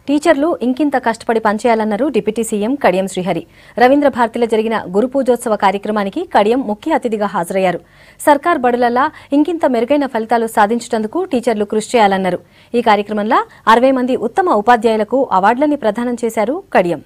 టీచర్లు ఇంకింత కష్టపడి పనిచేయాలన్నారు డిప్యూటీ సీఎం కడియం శ్రీహరి రవీంద్ర భారతిలో జరిగిన గురు పూజోత్సవ కార్యక్రమానికి కడియం ముఖ్య అతిథిగా హాజరయ్యారు సర్కార్ బడులలా ఇంకింత మెరుగైన ఫలితాలు సాధించటందుకు టీచర్లు కృషి చేయాలన్నారు ఈ కార్యక్రమంలో అరవై మంది ఉత్తమ ఉపాధ్యాయులకు అవార్డులని ప్రదానం చేశారు కడియం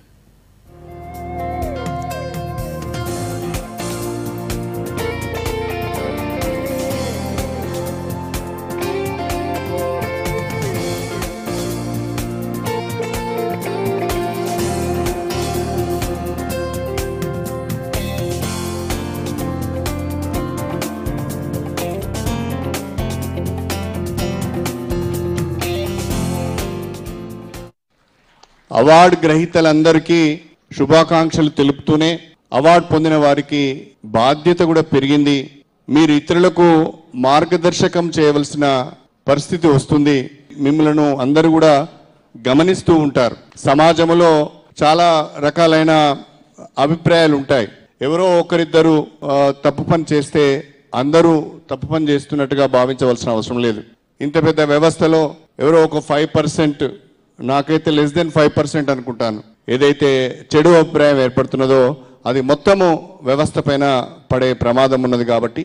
అవార్డు గ్రహీతలందరికీ శుభాకాంక్షలు తెలుపుతూనే అవార్డు పొందిన వారికి బాధ్యత కూడా పెరిగింది మీరు ఇతరులకు మార్గదర్శకం చేయవలసిన పరిస్థితి వస్తుంది మిమ్మలను అందరూ కూడా గమనిస్తూ ఉంటారు సమాజంలో చాలా రకాలైన అభిప్రాయాలు ఉంటాయి ఎవరో ఒకరిద్దరు ఆ, తప్పు పని చేస్తే అందరూ తప్పు పని చేస్తున్నట్టుగా భావించవలసిన అవసరం లేదు ఇంత పెద్ద వ్యవస్థలో ఎవరో ఒక ఫైవ్ పర్సెంట్ నాకైతే లెస్ దెన్ ఫైవ్ పర్సెంట్ అనుకుంటాను ఏదైతే చెడు అభిప్రాయం ఏర్పడుతున్నదో అది మొత్తము వ్యవస్థ పైన పడే ప్రమాదం ఉన్నది కాబట్టి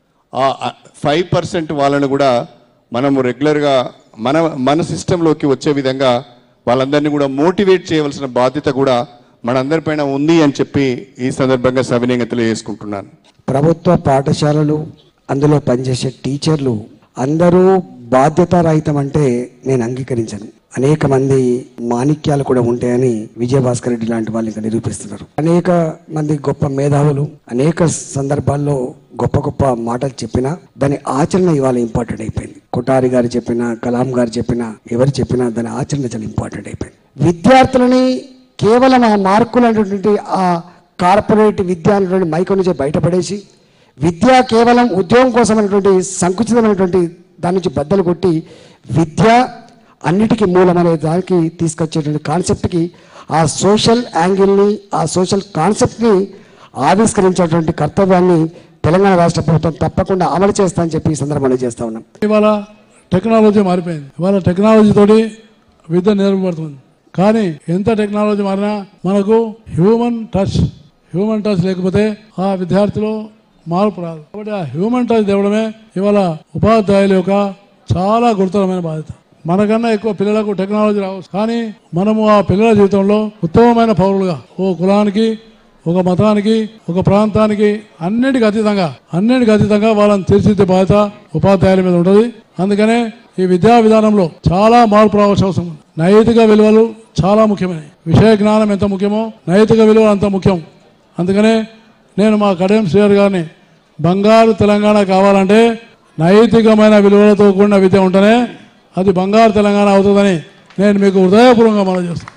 ఆ ఫైవ్ పర్సెంట్ వాళ్ళను కూడా మనము రెగ్యులర్గా మన మన సిస్టంలోకి వచ్చే విధంగా వాళ్ళందరినీ కూడా మోటివేట్ చేయవలసిన బాధ్యత కూడా మనందరిపైన ఉంది అని చెప్పి ఈ సందర్భంగా సవినయంగా తెలియజేసుకుంటున్నాను ప్రభుత్వ పాఠశాలలు అందులో పనిచేసే టీచర్లు అందరూ బాధ్యతారహితం అంటే నేను అంగీకరించను అనేక మంది మాణిక్యాలు కూడా ఉంటాయని విజయభాస్కర్ రెడ్డి లాంటి వాళ్ళు ఇంకా నిరూపిస్తున్నారు అనేక మంది గొప్ప మేధావులు అనేక సందర్భాల్లో గొప్ప గొప్ప మాటలు చెప్పినా దాని ఆచరణ ఇవాళ ఇంపార్టెంట్ అయిపోయింది కొటారి గారు చెప్పినా కలాం గారు చెప్పినా ఎవరు చెప్పినా దాని ఆచరణ చాలా ఇంపార్టెంట్ అయిపోయింది విద్యార్థులని కేవలం ఆ మార్కులు అనేటువంటి ఆ కార్పొరేట్ విద్య అనేటువంటి మైకం నుంచి బయటపడేసి విద్య కేవలం ఉద్యోగం కోసం అనేటువంటి సంకుచితమైనటువంటి దాని నుంచి బద్దలు కొట్టి విద్య అన్నిటికీ మూలం అనే దానికి తీసుకొచ్చేటువంటి కాన్సెప్ట్కి ఆ సోషల్ యాంగిల్ని ఆ సోషల్ కాన్సెప్ట్ని ఆవిష్కరించేటువంటి కర్తవ్యాన్ని తెలంగాణ రాష్ట్ర ప్రభుత్వం తప్పకుండా అమలు చేస్తా అని చెప్పి ఈ సందర్భంలో చేస్తా ఉన్నాం ఇవాళ టెక్నాలజీ మారిపోయింది ఇవాళ టెక్నాలజీ తోటి విద్య నేర్పబడుతుంది కానీ ఎంత టెక్నాలజీ మారినా మనకు హ్యూమన్ టచ్ హ్యూమన్ టచ్ లేకపోతే ఆ విద్యార్థిలో మార్పు రాదు కాబట్టి ఆ హ్యూమన్ టచ్ తేవడమే ఇవాళ ఉపాధ్యాయుల యొక్క చాలా గురుతరమైన బాధ్యత మనకన్నా ఎక్కువ పిల్లలకు టెక్నాలజీ రావచ్చు కానీ మనము ఆ పిల్లల జీవితంలో ఉత్తమమైన పౌరులుగా ఓ కులానికి ఒక మతానికి ఒక ప్రాంతానికి అన్నిటికి అతీతంగా అన్నిటికి అతీతంగా వాళ్ళని తీర్చిదిద్దే బాధ్యత ఉపాధ్యాయుల మీద ఉంటుంది అందుకనే ఈ విద్యా విధానంలో చాలా మార్పు రావాల్సిన అవసరం ఉంది నైతిక విలువలు చాలా ముఖ్యమైనవి విషయ జ్ఞానం ఎంత ముఖ్యమో నైతిక విలువలు అంత ముఖ్యం అందుకనే నేను మా కడియం శ్రీహర్ గారిని బంగారు తెలంగాణ కావాలంటే నైతికమైన విలువలతో కూడిన విద్య ఉంటేనే అది బంగారు తెలంగాణ అవుతుందని నేను మీకు హృదయపూర్వకంగా మనం చేస్తాను